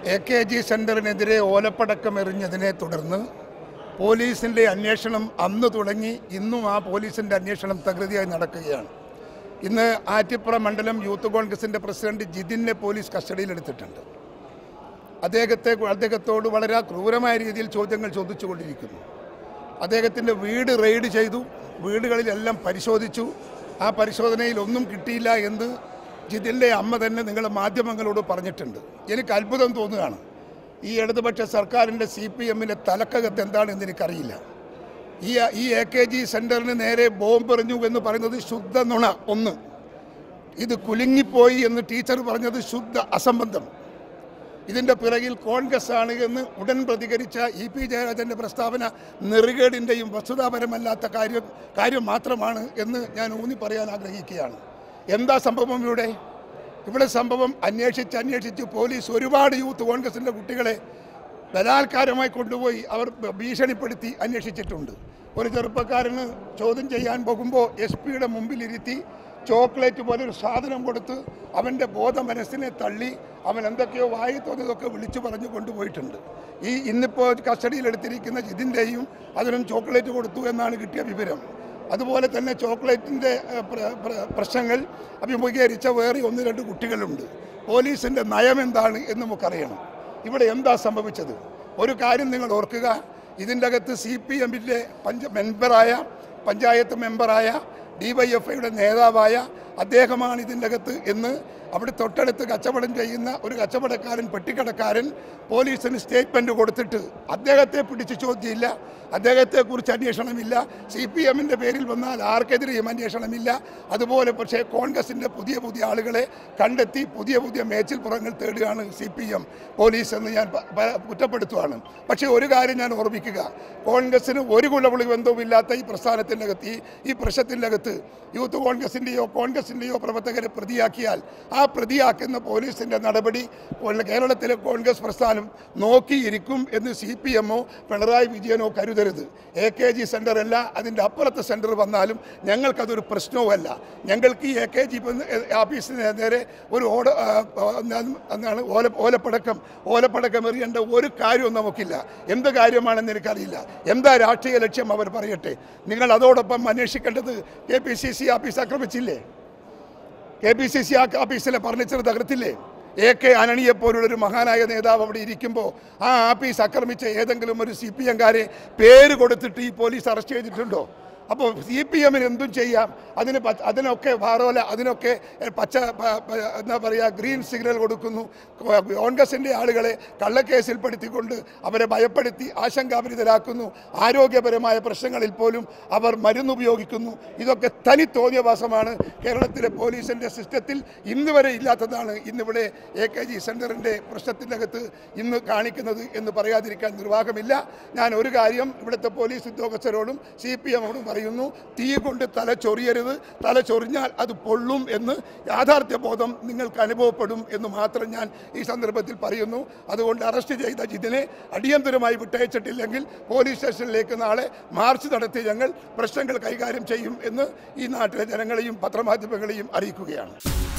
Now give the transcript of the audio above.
A K G സെൻറ്ററിനെതിരെ ഓലപ്പടക്കം എറിഞ്ഞതിനെ തുടർന്ന് പോലീസിൻ്റെ അന്വേഷണം അന്ന് തുടങ്ങി ഇന്നും ആ പോലീസിൻ്റെ അന്വേഷണം തകൃതിയായി നടക്കുകയാണ് ഇന്ന് ആറ്റിപ്പുറ മണ്ഡലം യൂത്ത് കോൺഗ്രസിൻ്റെ പ്രസിഡന്റ് ജിതിനെ പോലീസ് കസ്റ്റഡിയിലെടുത്തിട്ടുണ്ട് അദ്ദേഹത്തെ അദ്ദേഹത്തോട് വളരെ ക്രൂരമായ രീതിയിൽ ചോദ്യങ്ങൾ ചോദിച്ചുകൊണ്ടിരിക്കുന്നു അദ്ദേഹത്തിൻ്റെ വീട് റെയ്ഡ് ചെയ്തു വീടുകളിലെല്ലാം പരിശോധിച്ചു ആ പരിശോധനയിൽ ഒന്നും കിട്ടിയില്ല എന്ന് ജിതിൻ്റെ അമ്മ തന്നെ നിങ്ങളുടെ മാധ്യമങ്ങളോട് പറഞ്ഞിട്ടുണ്ട് എനിക്ക് അത്ഭുതം തോന്നുകയാണ് ഈ ഇടതുപക്ഷ സർക്കാരിൻ്റെ സി പി എമ്മിൻ്റെ തലക്കകത്ത് എന്താണെന്ന് എനിക്കറിയില്ല ഈ ഈ എ കെ ജി സെൻറ്ററിന് നേരെ ബോംബെറിഞ്ഞു എന്ന് പറയുന്നത് ശുദ്ധ നുണ ഒന്ന് ഇത് കുലുങ്ങിപ്പോയി എന്ന് ടീച്ചർ പറഞ്ഞത് ശുദ്ധ അസംബന്ധം ഇതിൻ്റെ പിറകിൽ കോൺഗ്രസ് ആണ് എന്ന് ഉടൻ പ്രതികരിച്ച ഇ പി ജയരാജൻ്റെ പ്രസ്താവന നെറുകേടിൻ്റെയും വസ്തുതാപരമല്ലാത്ത കാര്യം കാര്യം മാത്രമാണ് എന്ന് ഞാൻ ഊന്നി പറയാൻ ആഗ്രഹിക്കുകയാണ് എന്താ സംഭവം ഇവിടെ ഇവിടെ സംഭവം അന്വേഷിച്ച് അന്വേഷിച്ച് പോലീസ് ഒരുപാട് യൂത്ത് കോൺഗ്രസിൻ്റെ കുട്ടികളെ ബലാത്കാരമായി കൊണ്ടുപോയി അവർ ഭീഷണിപ്പെടുത്തി അന്വേഷിച്ചിട്ടുണ്ട് ഒരു ചെറുപ്പക്കാരന് ചോദ്യം ചെയ്യാൻ പോകുമ്പോൾ എസ് പിയുടെ മുമ്പിലിരുത്തി ചോക്ലേറ്റ് പോലെ ഒരു സാധനം കൊടുത്ത് അവൻ്റെ ബോധ മനസ്സിനെ തള്ളി അവൻ എന്തൊക്കെയോ വായി തോന്നിയതൊക്കെ വിളിച്ചു പറഞ്ഞു കൊണ്ടുപോയിട്ടുണ്ട് ഈ ഇന്നിപ്പോൾ കസ്റ്റഡിയിലെടുത്തിരിക്കുന്ന ജിതിൻ്റെയും അതിനും ചോക്ലേറ്റ് കൊടുത്തു എന്നാണ് കിട്ടിയ വിവരം അതുപോലെ തന്നെ ചോക്ലേറ്റിൻ്റെ ഏഹ്, പ്ര- പ്ര- പ്രശ്നങ്ങൾ അഭിമുഖീകരിച്ച വേറെ ഒന്ന് രണ്ട് കുട്ടികളുണ്ട് പോലീസിൻ്റെ നയം എന്താണ് എന്ന് നമുക്കറിയണം ഇവിടെ എന്താ സംഭവിച്ചത് ഒരു കാര്യം നിങ്ങൾ ഓർക്കുക ഇതിൻ്റെ അകത്ത് സി പി എമ്മിൻ്റെ പഞ്ച മെമ്പറായ പഞ്ചായത്ത് മെമ്പറായ ഡി വൈ എഫ് ഐയുടെ നേതാവായ അദ്ദേഹമാണ് ഇതിൻ്റെ അകത്ത് എന്ന് അവിടെ തൊട്ടടുത്ത് കച്ചവടം ചെയ്യുന്ന ഒരു കച്ചവടക്കാരൻ പെട്ടിക്കടക്കാരൻ പോലീസിന് സ്റ്റേറ്റ്മെൻറ്റ് കൊടുത്തിട്ട് അദ്ദേഹത്തെ പിടിച്ച് ചോദ്യമില്ല അദ്ദേഹത്തെക്കുറിച്ച് അന്വേഷണമില്ല സി പി എമ്മിൻ്റെ പേരിൽ വന്നാൽ ആർക്കെതിരെയും അന്വേഷണമില്ല അതുപോലെ പക്ഷേ കോൺഗ്രസിൻ്റെ പുതിയ പുതിയ ആളുകളെ കണ്ടെത്തി പുതിയ പുതിയ മേച്ചിൽപ്പുറങ്ങൾ തേടുകയാണ് സി പി എം പോലീസ് എന്ന് ഞാൻ പ- പ- കുറ്റപ്പെടുത്തുകയാണ് പക്ഷേ ഒരു കാര്യം ഞാൻ ഓർമ്മിക്കുക കോൺഗ്രസിന് ഒരു കുലവിളി ബന്ധവും ഇല്ലാത്ത ഈ പ്രസ്ഥാനത്തിൻ്റെ അകത്ത് ഈ ഈ പ്രശ്നത്തിൻ്റെ അകത്ത് യൂത്ത് കോൺഗ്രസിൻ്റെയോ കോൺഗ്രസിൻ്റെയോ പ്രവർത്തകരെ പ്രതിയാക്കിയാൽ ആ പ്രതിയാക്കുന്ന പോലീസിൻ്റെ നടപടി കൊല്ല- കേരളത്തിലെ കോൺഗ്രസ് പ്രസ്ഥാനം നോക്കിയിരിക്കും എന്ന് സി പി എമ്മോ പിണറായി വിജയനോ കരുതരുത് എ കെ ജി സെൻറ്റർ അല്ല അതിൻ്റെ അപ്പുറത്തെ സെൻറ്റർ വന്നാലും ഞങ്ങൾക്കതൊരു പ്രശ്നവുമല്ല ഞങ്ങൾക്ക് ഈ എ കെ ജി ഓഫീസിന് നേരെ ഒരു ഓട ആ, ആ, എന്താണ് ഓല ഓലപ്പടക്കം ഓലപ്പടക്കം എറിയേണ്ട ഒരു കാര്യവും നമുക്കില്ല എന്ത് കാര്യമാണെന്ന് എനിക്കറിയില്ല എന്താ രാഷ്ട്രീയ ലക്ഷ്യം അവർ പറയട്ടെ നിങ്ങൾ അതോടൊപ്പം അന്വേഷിക്കേണ്ടത് K P C C office ആക്രമിച്ചില്ലേ കെ പി സി സി ഓഫീസിലെ ഫർണിച്ചർ തകർത്തില്ലേ എ കെ അനണിയെ പോലുള്ളൊരു മഹാനായ നേതാവ് അവിടെ ഇരിക്കുമ്പോൾ ആ ആഫീസ് ആക്രമിച്ച ഏതെങ്കിലും ഒരു സി പി എംകാരെ പേര് കൊടുത്തിട്ട് ഈ പോലീസ് അറസ്റ്റ് ചെയ്തിട്ടുണ്ടോ അപ്പോൾ സി പി എമ്മിന് എന്തും ചെയ്യാം അതിന് പ- അതിനൊക്കെ ഭാരോല അതിനൊക്കെ എ, പച്ച പ- പ- എന്താ പറയുക ഗ്രീൻ സിഗ്നൽ കൊടുക്കുന്നു കോ- കോൺഗ്രസിൻ്റെ ആളുകളെ കള്ളക്കേസിൽപ്പെടുത്തിക്കൊണ്ട് അവരെ ഭയപ്പെടുത്തി ആശങ്കാപരിതരാക്കുന്നു ആരോഗ്യപരമായ പ്രശ്നങ്ങളിൽ പോലും അവർ മരുന്നുപയോഗിക്കുന്നു ഇതൊക്കെ തനി തോന്നിയവാസമാണ് കേരളത്തിലെ പോലീസിൻ്റെ സിസ്റ്റത്തിൽ ഇന്ന് വരെ ഇല്ലാത്തതാണ് ഇന്നിവിടെ എ കെ ജി സെൻറ്ററിൻ്റെ പ്രശ്നത്തിൻ്റെ അകത്ത് ഇന്ന് കാണിക്കുന്നത് എന്ന് പറയാതിരിക്കാൻ നിർവാഹമില്ല ഞാൻ ഒരു കാര്യം ഇവിടുത്തെ പോലീസ് ഉദ്യോഗസ്ഥരോടും സി പി എമ്മോടും പറയുന്നു തീ കൊണ്ട് തല ചൊറിയരുത് തല ചൊറിഞ്ഞാൽ അത് പൊള്ളും എന്ന് യാഥാർത്ഥ്യബോധം നിങ്ങൾക്ക് അനുഭവപ്പെടും എന്ന് മാത്രം ഞാൻ ഈ സന്ദർഭത്തിൽ പറയുന്നു അതുകൊണ്ട് അറസ്റ്റ് ചെയ്ത ജിതിനെ അടിയന്തരമായി വിട്ടയച്ചിട്ടില്ലെങ്കിൽ പോലീസ് സ്റ്റേഷനിലേക്ക് നാളെ മാർച്ച് നടത്തി ഞങ്ങൾ പ്രശ്നങ്ങൾ കൈകാര്യം ചെയ്യും എന്ന് ഈ നാട്ടിലെ ജനങ്ങളെയും പത്രമാധ്യമങ്ങളെയും അറിയിക്കുകയാണ്